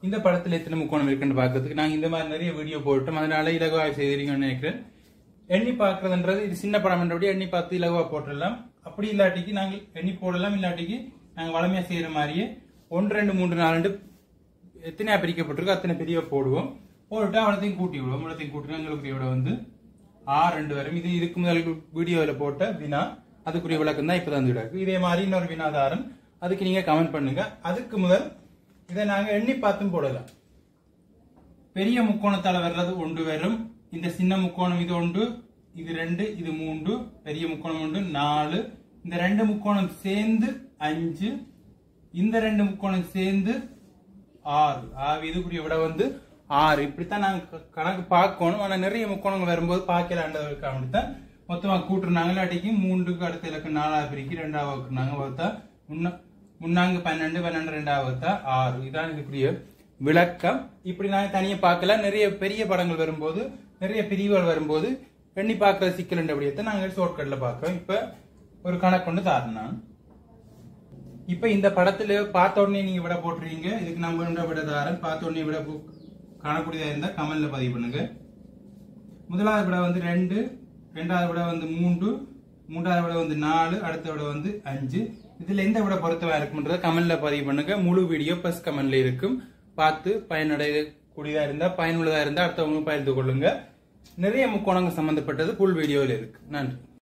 இந்த படத்துல எத்தனை முக்கோணம் இருக்குன்னு பார்க்கறதுக்கு நாங்க இந்த மாதிரி நிறைய வீடியோ போட்டோம் அதனால இலகுவா செய்திருக்கீங்கன்னு நினைக்கிறேன் எண்ணி பார்க்கறதுன்றது இது சின்ன படம் என்றபடி எண்ணி பார்த்து இலகுவா போட்டுடலாம் அப்படி இல்லாட்டிக்கு நாங்கள் எண்ணி போடலாம் இல்லாட்டிக்கு நாங்கள் வளமையா செய்யற மாதிரியே ஒன்று ரெண்டு மூன்று நாலு ரெண்டு எத்தனை பிரிக்கப்பட்டிருக்கோ அத்தனை பெரிய போடுவோம் போட்டுட்டு அவனத்தையும் கூட்டி விடுவோம் இவ்வளோத்தையும் கூட்டி எங்களுக்கு இவ்வளோ வந்து ஆறு ரெண்டு வரும் இது இதுக்கு முதல் வீடியோவில் போட்ட வினா அதுக்குரிய விளக்கம் தான் இப்போ தந்து கிடக்கு இதே மாதிரி இன்னொரு வினாதாரம் அதுக்கு நீங்க கமெண்ட் பண்ணுங்க அதுக்கு முதல் இதை நாங்க எண்ணி பார்த்தும் போடலாம் பெரிய முக்கோணத்தால வர்றது ஒன்று வரும் இந்த சின்ன முக்கோணம் இது ஒன்று இது ரெண்டு இது மூன்று பெரிய முக்கோணம் ஒன்று நாலு இந்த ரெண்டு முக்கோணம் சேர்ந்து அஞ்சு இந்த ரெண்டு முக்கோணம் சேர்ந்து ஆறு ஆறு இதுக்குரிய விட வந்து ஆறு இப்படித்தான் நாங்க க- கணக்கு பார்க்கணும் ஆனா நிறைய முக்கோணங்கள் வரும்போது பார்க்கலான்றதுக்காக அப்படித்தான் மொத்தமா கூட்டுறாங்க இல்லாட்டிக்கு மூன்றுக்கு அடுத்த இலக்கு நாலாவது பிரிக்கு ரெண்டாவது வகுக்குறாங்க பார்த்தா முன்ன முன்னாங்க பன்னெண்டு பன்னெண்டு ரெண்டாவது வகுத்தா ஆறு இதான் இதுக்குரிய விளக்கம் இப்படி நாங்க தனியா பார்க்கலாம் நிறைய பெரிய படங்கள் வரும்போது நிறைய பிரிவுகள் வரும்போது எண்ணி பார்க்கிற சிக்கல் அப்படியத்தை நாங்க ஷார்ட்கட்ல பார்க்கிறோம் இப்ப ஒரு கணக்கு கொண்டு தாரேன் நான் இப்ப இந்த படத்துல பார்த்த உடனே நீங்க விட போட்டுருவீங்க இதுக்கு நம்ம என்ன விட தாரன் பார்த்த உடனே விட போ- காணக்கூடியதா இருந்தா கமெண்ட்ல பதிவு பண்ணுங்க முதலாவது விட வந்து ரெண்டு ரெண்டாவது விட வந்து மூன்று மூன்றாவது விட வந்து நாலு அடுத்த விட வந்து அஞ்சு இதுல எந்த விட பொருத்தமா இருக்கும்ன்றத கமெண்ட்ல பதிவு பண்ணுங்க முழு வீடியோ பிளஸ் கமெண்ட்ல இருக்கும் பார்த்து பயனடையக்கூடியதா இருந்தா பயனுள்ளதா இருந்தா அடுத்தவங்க பகிர்ந்து கொள்ளுங்க நிறைய முக்கோணங்கள் சம்பந்தப்பட்டது புல் வீடியோவில் இருக்கு நன்றி